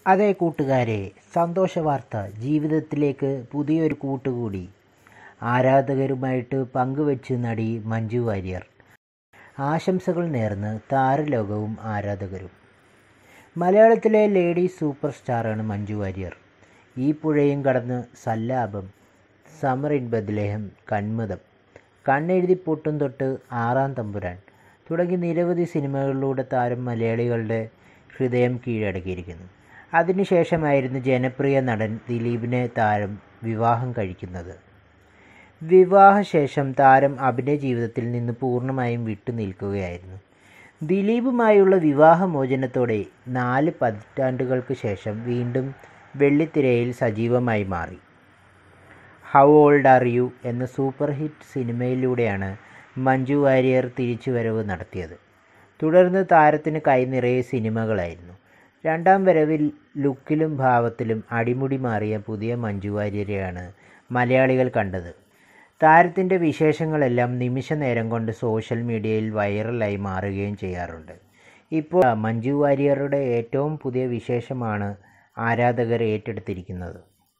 അതെ കൂട്ടുകാരെ സന്തോഷ വാർത്ത ജീവിതത്തിലേക്ക് പുതിയൊരു കൂട്ടുകൂടി ആരാധകരുമായിട്ട് പങ്കുവെച്ച് നടി മഞ്ജു വാര്യർ ആശംസകൾ നേർന്ന് താരലോകവും ആരാധകരും മലയാളത്തിലെ ലേഡി സൂപ്പർ സ്റ്റാറാണ് മഞ്ജു വാര്യർ ഈ പുഴയും കടന്ന് സല്ലാപം സമർ ഇൻ ബദ്ലേഹം കൺമതം കണ്ണെഴുതി പൊട്ടും തൊട്ട് ആറാം തമ്പുരാൻ തുടങ്ങി നിരവധി സിനിമകളിലൂടെ താരം മലയാളികളുടെ ഹൃദയം കീഴടക്കിയിരിക്കുന്നു അതിനുശേഷമായിരുന്നു ജനപ്രിയ നടൻ ദിലീപിനെ താരം വിവാഹം കഴിക്കുന്നത് വിവാഹശേഷം താരം അഭിനയ ജീവിതത്തിൽ നിന്ന് പൂർണ്ണമായും വിട്ടുനിൽക്കുകയായിരുന്നു ദിലീപുമായുള്ള വിവാഹമോചനത്തോടെ നാല് പതിറ്റാണ്ടുകൾക്ക് ശേഷം വീണ്ടും വെള്ളിത്തിരയിൽ സജീവമായി മാറി ഹൗ ഓൾഡ് ആർ യു എന്ന സൂപ്പർ ഹിറ്റ് സിനിമയിലൂടെയാണ് മഞ്ജു വാര്യർ തിരിച്ചുവരവ് നടത്തിയത് തുടർന്ന് താരത്തിന് കൈനിറയെ സിനിമകളായിരുന്നു രണ്ടാം വരവിൽ ലുക്കിലും ഭാവത്തിലും അടിമുടി മാറിയ പുതിയ മഞ്ജു വാര്യരെയാണ് മലയാളികൾ കണ്ടത് താരത്തിൻ്റെ വിശേഷങ്ങളെല്ലാം നിമിഷ നേരം കൊണ്ട് സോഷ്യൽ മീഡിയയിൽ വൈറലായി മാറുകയും ചെയ്യാറുണ്ട് ഇപ്പോൾ മഞ്ജു വാര്യറുടെ ഏറ്റവും പുതിയ വിശേഷമാണ് ആരാധകർ ഏറ്റെടുത്തിരിക്കുന്നത്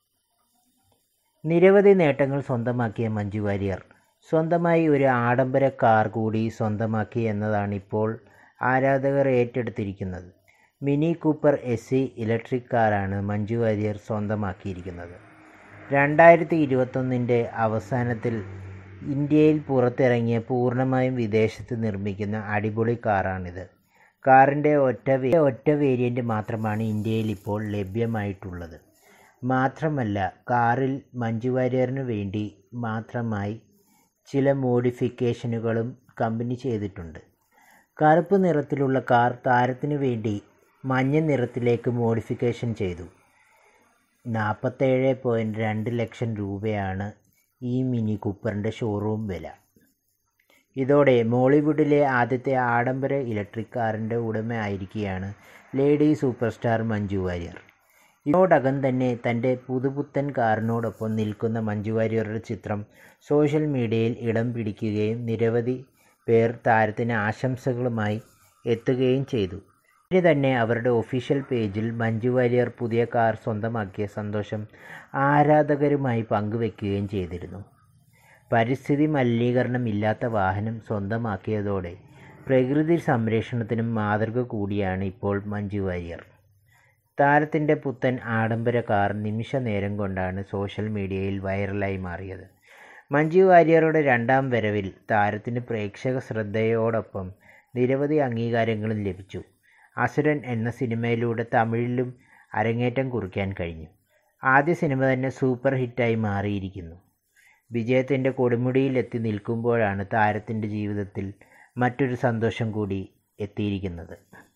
നിരവധി നേട്ടങ്ങൾ സ്വന്തമാക്കിയ മഞ്ജു വാര്യർ സ്വന്തമായി ഒരു ആഡംബര കാർ കൂടി സ്വന്തമാക്കി എന്നതാണ് ഇപ്പോൾ ആരാധകർ ഏറ്റെടുത്തിരിക്കുന്നത് Mini Cooper S C electric കാറാണ് മഞ്ജു വാര്യർ സ്വന്തമാക്കിയിരിക്കുന്നത് രണ്ടായിരത്തി ഇരുപത്തൊന്നിൻ്റെ അവസാനത്തിൽ ഇന്ത്യയിൽ പുറത്തിറങ്ങിയ പൂർണ്ണമായും വിദേശത്ത് നിർമ്മിക്കുന്ന അടിപൊളി കാറാണിത് കാറിൻ്റെ ഒറ്റ ഒറ്റ വേരിയൻ്റ് മാത്രമാണ് ഇന്ത്യയിൽ ഇപ്പോൾ ലഭ്യമായിട്ടുള്ളത് മാത്രമല്ല കാറിൽ മഞ്ജു വാര്യറിന് വേണ്ടി മാത്രമായി ചില മോഡിഫിക്കേഷനുകളും കമ്പനി ചെയ്തിട്ടുണ്ട് കറുപ്പ് നിറത്തിലുള്ള കാർ താരത്തിന് വേണ്ടി മഞ്ഞ നിറത്തിലേക്ക് മോഡിഫിക്കേഷൻ ചെയ്തു നാൽപ്പത്തേഴ് പോയിൻറ്റ് രണ്ട് ലക്ഷം രൂപയാണ് ഈ മിനി കൂപ്പറിൻ്റെ ഷോറൂം വില ഇതോടെ മോളിവുഡിലെ ആദ്യത്തെ ആഡംബര ഇലക്ട്രിക് കാറിൻ്റെ ഉടമയായിരിക്കുകയാണ് lady super star Manju Warrier ഇതിനോടകം തന്നെ തൻ്റെ പുതുപുത്തൻ കാറിനോടൊപ്പം നിൽക്കുന്ന മഞ്ജു വാര്യരുടെ ചിത്രം സോഷ്യൽ മീഡിയയിൽ ഇടം പിടിക്കുകയും നിരവധി പേർ താരത്തിന് ആശംസകളുമായി എത്തുകയും ചെയ്തു ഇനി തന്നെ അവരുടെ ഒഫീഷ്യൽ പേജിൽ മഞ്ജു വാര്യർ പുതിയ കാർ സ്വന്തമാക്കിയ സന്തോഷം ആരാധകരുമായി പങ്കുവെക്കുകയും ചെയ്തിരുന്നു പരിസ്ഥിതി മലിനീകരണമില്ലാത്ത വാഹനം സ്വന്തമാക്കിയതോടെ പ്രകൃതി സംരക്ഷണത്തിനും മാതൃക കൂടിയാണ് ഇപ്പോൾ മഞ്ജു വാര്യർ താരത്തിൻ്റെ പുത്തൻ ആഡംബര കാർ നിമിഷ നേരം കൊണ്ടാണ് സോഷ്യൽ മീഡിയയിൽ വൈറലായി മാറിയത് മഞ്ജു വാര്യറുടെ രണ്ടാം വരവിൽ താരത്തിന് പ്രേക്ഷക ശ്രദ്ധയോടൊപ്പം നിരവധി അംഗീകാരങ്ങളും ലഭിച്ചു അസുരൻ എന്ന സിനിമയിലൂടെ തമിഴിലും അരങ്ങേറ്റം കുറിക്കാൻ കഴിഞ്ഞു ആദ്യ സിനിമ തന്നെ സൂപ്പർ ഹിറ്റായി മാറിയിരിക്കുന്നു വിജയത്തിൻ്റെ കൊടുമുടിയിൽ എത്തി നിൽക്കുമ്പോഴാണ് താരത്തിൻ്റെ ജീവിതത്തിൽ മറ്റൊരു സന്തോഷം കൂടി എത്തിയിരിക്കുന്നത്